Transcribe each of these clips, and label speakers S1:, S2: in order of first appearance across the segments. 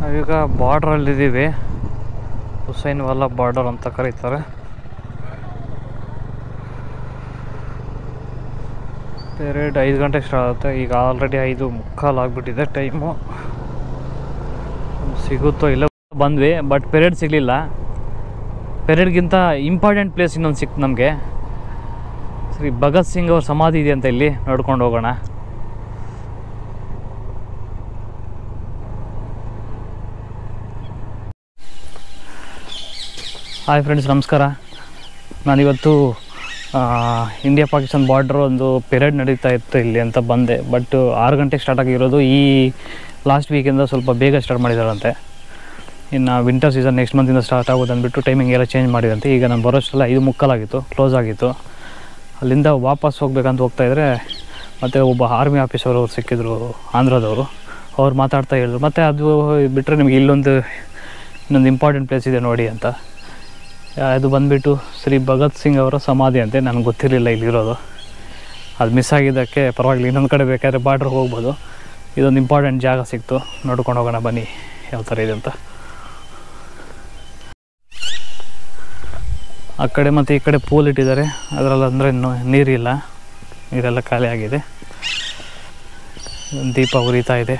S1: ನಾವೀಗ ಬಾರ್ಡ್ರಲ್ಲಿದ್ದೀವಿ ಹುಸೈನ್ ವಾಲಾ ಬಾರ್ಡರ್ ಅಂತ ಕರೀತಾರೆ ಪೆರೇಡ್ ಐದು ಗಂಟೆಗೆ ಸ್ಟಾರ್ಟ್ ಆಗುತ್ತೆ ಈಗ ಆಲ್ರೆಡಿ ಐದು ಮುಕ್ಕಾಲು ಆಗಿಬಿಟ್ಟಿದೆ ಟೈಮು ಸಿಗುತ್ತೋ ಇಲ್ಲ ಬಂದ್ವಿ ಬಟ್ ಪೆರೇಡ್ ಸಿಗಲಿಲ್ಲ ಪೆರೇಡ್ಗಿಂತ ಇಂಪಾರ್ಟೆಂಟ್ ಪ್ಲೇಸ್ ಇನ್ನೊಂದು ಸಿಕ್ತು ನಮಗೆ ಶ್ರೀ ಭಗತ್ ಸಿಂಗ್ ಅವ್ರ ಸಮಾಧಿ ಇದೆ ಅಂತ ಇಲ್ಲಿ ನೋಡ್ಕೊಂಡು ಹೋಗೋಣ ಹಾಯ್ ಫ್ರೆಂಡ್ಸ್ ನಮಸ್ಕಾರ ನಾನಿವತ್ತು ಆ, ಇಂಡಿಯಾ ಪಾಕಿಸ್ತಾನ್ ಬಾರ್ಡ್ರ್ ಒಂದು ಪೆರೇಡ್ ನಡೀತಾ ಇತ್ತು ಇಲ್ಲಿ ಅಂತ ಬಂದೆ ಬಟ್ ಆರು ಗಂಟೆಗೆ ಸ್ಟಾರ್ಟ್ ಆಗಿರೋದು ಈ ಲಾಸ್ಟ್ ವೀಕಿಂದ ಸ್ವಲ್ಪ ಬೇಗ ಸ್ಟಾರ್ಟ್ ಮಾಡಿದಾರಂತೆ ಇನ್ನು ವಿಂಟರ್ ಸೀಸನ್ ನೆಕ್ಸ್ಟ್ ಮಂತಿಂದ ಸ್ಟಾರ್ಟ್ ಆಗೋದು ಅಂದ್ಬಿಟ್ಟು ಟೈಮಿಂಗ್ ಎಲ್ಲ ಚೇಂಜ್ ಮಾಡಿದಂತೆ ಈಗ ನಾನು ಬರೋಷ್ಟೆಲ್ಲ ಐದು ಮುಕ್ಕಾಲಾಗಿತ್ತು ಕ್ಲೋಸ್ ಆಗಿತ್ತು ಅಲ್ಲಿಂದ ವಾಪಸ್ ಹೋಗ್ಬೇಕಂತ ಹೋಗ್ತಾಯಿದ್ರೆ ಮತ್ತು ಒಬ್ಬ ಆರ್ಮಿ ಆಫೀಸರು ಸಿಕ್ಕಿದ್ರು ಆಂಧ್ರದವರು ಅವ್ರು ಮಾತಾಡ್ತಾ ಹೇಳಿದ್ರು ಮತ್ತು ಅದು ಬಿಟ್ಟರೆ ನಿಮಗೆ ಇಲ್ಲೊಂದು ಇನ್ನೊಂದು ಇಂಪಾರ್ಟೆಂಟ್ ಪ್ಲೇಸ್ ಇದೆ ನೋಡಿ ಅಂತ ಅದು ಬಂದುಬಿಟ್ಟು ಶ್ರೀ ಭಗತ್ ಸಿಂಗ್ ಅವರ ಸಮಾಧಿ ಅಂತೆ ನನಗೆ ಗೊತ್ತಿರಲಿಲ್ಲ ಇಲ್ಲಿರೋದು ಅದು ಮಿಸ್ ಆಗಿದ್ದಕ್ಕೆ ಪರವಾಗಿಲ್ಲ ಇನ್ನೊಂದು ಕಡೆ ಬೇಕಾದ್ರೆ ಬಾರ್ಡ್ರ್ ಹೋಗ್ಬೋದು ಇದೊಂದು ಇಂಪಾರ್ಟೆಂಟ್ ಜಾಗ ಸಿಕ್ತು ನೋಡ್ಕೊಂಡು ಹೋಗೋಣ ಬನ್ನಿ ಯಾವ ಥರ ಇದೆ ಅಂತ ಆ ಕಡೆ ಮತ್ತು ಈ ಕಡೆ ಪೂಲ್ ಇಟ್ಟಿದ್ದಾರೆ ಅದರಲ್ಲಿ ಅಂದರೆ ನೀರಿಲ್ಲ ನೀರೆಲ್ಲ ಖಾಲಿ ಆಗಿದೆ ಒಂದು ದೀಪ ಉರಿತಾ ಇದೆ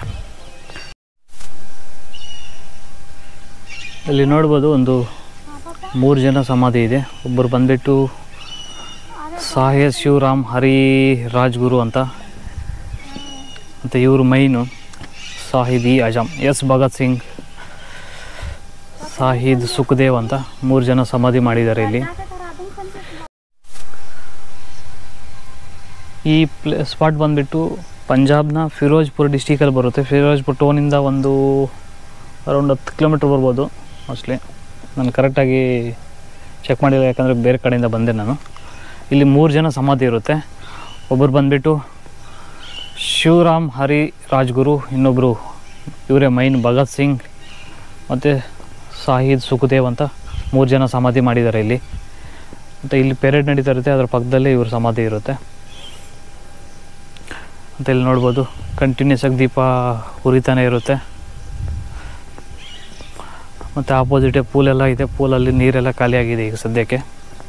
S1: ಇಲ್ಲಿ ನೋಡ್ಬೋದು ಒಂದು ಮೂರು ಜನ ಸಮಾಧಿ ಇದೆ ಒಬ್ಬರು ಬಂದ್ಬಿಟ್ಟು ಸಾಹೇಬ್ ಶಿವರಾಮ್ ಹರಿ ರಾಜ್ಗುರು ಅಂತ ಮತ್ತು ಇವರು ಮೈನು ಸಾಹಿದ್ ಇ ಅಜಮ್ ಎಸ್ ಭಗತ್ ಸಿಂಗ್ ಸಾಹಿದ್ ಸುಖದೇವ್ ಅಂತ ಮೂರು ಜನ ಸಮಾಧಿ ಮಾಡಿದ್ದಾರೆ ಇಲ್ಲಿ ಈ ಪ್ಲೇ ಸ್ಪಾಟ್ ಬಂದುಬಿಟ್ಟು ಪಂಜಾಬ್ನ ಫಿರೋಜ್ಪುರ್ ಡಿಸ್ಟಿಕಲ್ಲಿ ಬರುತ್ತೆ ಫಿರೋಜ್ಪುರ್ ಟೋನಿಂದ ಒಂದು ಅರೌಂಡ್ ಹತ್ತು ಕಿಲೋಮೀಟ್ರ್ ಬರ್ಬೋದು ಮೋಸ್ಟ್ಲಿ ನಾನು ಕರೆಕ್ಟಾಗಿ ಚೆಕ್ ಮಾಡಿಲ್ಲ ಯಾಕಂದರೆ ಬೇರೆ ಕಡೆಯಿಂದ ಬಂದೆ ನಾನು ಇಲ್ಲಿ ಮೂರು ಜನ ಸಮಾಧಿ ಇರುತ್ತೆ ಒಬ್ಬರು ಬಂದುಬಿಟ್ಟು ಶಿವರಾಮ್ ಹರಿ ರಾಜ್ಗುರು ಇನ್ನೊಬ್ಬರು ಇವರೇ ಮೈನ್ ಭಗತ್ ಸಿಂಗ್ ಮತ್ತು ಸಾಹಿದ್ ಸುಖದೇವ್ ಅಂತ ಮೂರು ಜನ ಸಮಾಧಿ ಮಾಡಿದ್ದಾರೆ ಇಲ್ಲಿ ಮತ್ತು ಇಲ್ಲಿ ಪೆರೇಡ್ ನಡೀತಾ ಇರುತ್ತೆ ಅದರ ಪಕ್ಕದಲ್ಲೇ ಇವ್ರ ಸಮಾಧಿ ಇರುತ್ತೆ ಮತ್ತು ಇಲ್ಲಿ ನೋಡ್ಬೋದು ಕಂಟಿನ್ಯೂಸ್ ಆಗಿ ದೀಪ ಉರಿತಾನೆ ಇರುತ್ತೆ ಮತ್ತು ಆಪೋಸಿಟೇ ಪೂಲೆಲ್ಲ ಇದೆ ಪೂಲಲ್ಲಿ ನೀರೆಲ್ಲ ಖಾಲಿಯಾಗಿದೆ ಈಗ ಸದ್ಯಕ್ಕೆ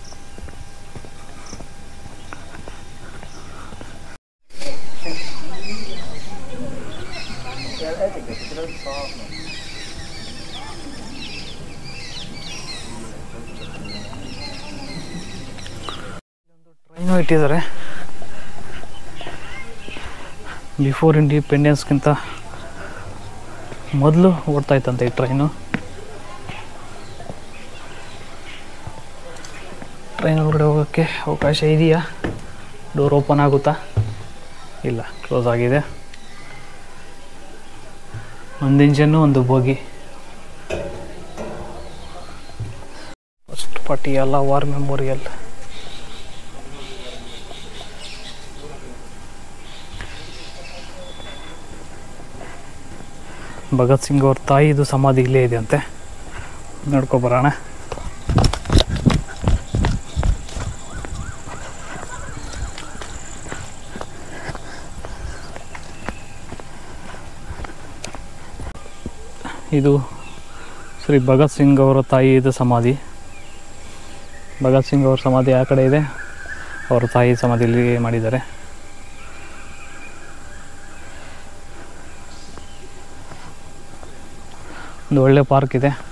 S1: ಟ್ರೈನು ಇಟ್ಟಿದ್ದಾರೆ ಬಿಫೋರ್ ಇಂಡಿಪೆಂಡೆನ್ಸ್ಗಿಂತ ಮೊದಲು ಓಡ್ತಾ ಇತ್ತಂತೆ ಈ ಟ್ರೈನು ಟ್ರೈನ್ ಒಳಗಡೆ ಹೋಗೋಕ್ಕೆ ಅವಕಾಶ ಇದೆಯಾ ಡೋರ್ ಓಪನ್ ಆಗುತ್ತಾ ಇಲ್ಲ ಕ್ಲೋಸ್ ಆಗಿದೆ ಒಂದು ಇಂಜನ್ನು ಒಂದು bogie first Patiala war memorial Bhagat Singh ಅವ್ರ ತಾಯಿದು ಸಮಾಧಿ ಇಲ್ಲೇ ಇದೆ ಅಂತೆ ನೋಡ್ಕೊಬರೋಣ ಇದು ಶ್ರೀ ಭಗತ್ ಸಿಂಗ್ ಅವರ ತಾಯಿದು ಸಮಾಧಿ ಭಗತ್ ಸಿಂಗ್ ಅವ್ರ ಸಮಾಧಿ ಆ ಕಡೆ ಇದೆ ಅವರ ತಾಯಿ ಸಮಾಧಿಯಲ್ಲಿ ಮಾಡಿದ್ದಾರೆ ಒಂದು ಒಳ್ಳೆ ಪಾರ್ಕ್ ಇದೆ